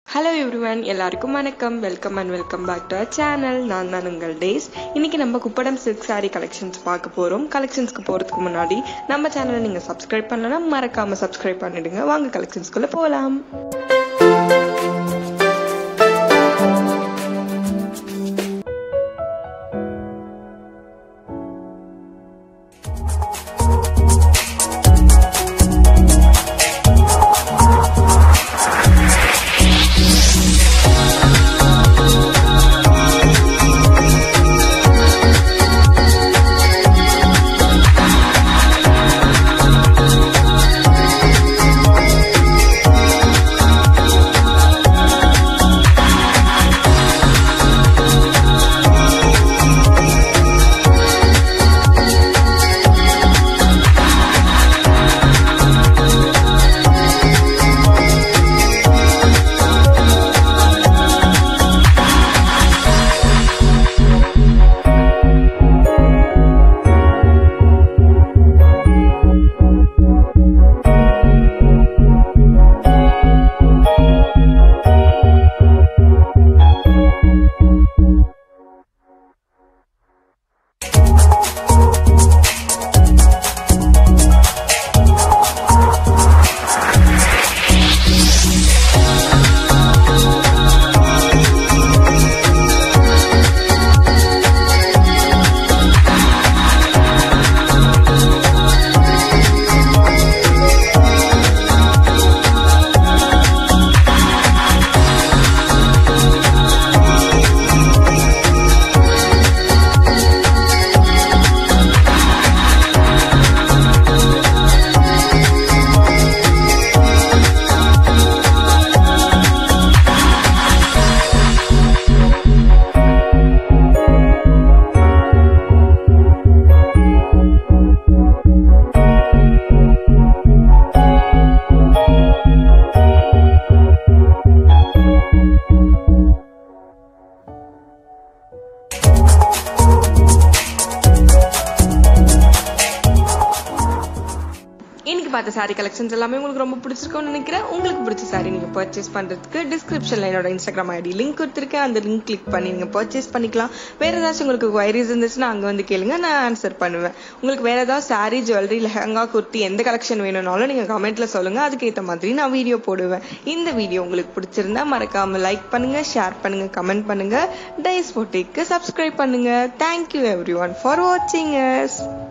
hello everyone எல்லாருக்கும் வணக்கம் welcome and welcome back to our channel நான் தான் உங்கள் டேஸ் இன்னைக்கு நம்ம குப்படம் சில்க் saree கலெக்ஷன்ஸ் பார்க்க போகிறோம் கலெக்ஷன்ஸ்க்கு போகிறதுக்கு முன்னாடி நம்ம சேனலை நீங்கள் சப்ஸ்கிரைப் பண்ணலன்னா மறக்காமல் சப்ஸ்கிரைப் பண்ணிடுங்க வாங்க கலெக்ஷன்ஸ்குள்ளே போகலாம் இன்னைக்கு பார்த்த saree கலெக்ஷன்ஸ் எல்லாமே உங்களுக்கு ரொம்ப பிடிச்சிருக்கும்னு நினைக்கிறேன் உங்களுக்கு பிடிச்ச saree நீங்க பர்ச்சேஸ் பண்றதுக்கு டிஸ்கிரிப்ஷன்ல என்னோட இன்ஸ்டாகிராம் ஐடி லிங்க் கொடுத்துருக்கேன் அந்த லிங்க் கிளிக் பண்ணி நீங்க பர்ச்சேஸ் பண்ணிக்கலாம் வேற ஏதாச்சும் உங்களுக்கு குவைரிஸ் இருந்துச்சுன்னா அங்க வந்து கேளுங்க நான் ஆன்சர் பண்ணுவேன் உங்களுக்கு வேற ஏதாவது saree ஜுவல்லரி லெஹங்கா குர்த்தி எந்த கலெக்ஷன் வேணும்னாலும் நீங்க கமெண்ட்ல சொல்லுங்க அதுக்கேற்ற மாதிரி நான் வீடியோ போடுவேன் இந்த வீடியோ உங்களுக்கு பிடிச்சிருந்தா மறக்காம லைக் பண்ணுங்க ஷேர் பண்ணுங்க கமெண்ட் பண்ணுங்க டைஸ் போட்டிக்கு சப்ஸ்கிரைப் பண்ணுங்க தேங்க்யூ எவ்ரி ஒன் ஃபார் வாட்சிங்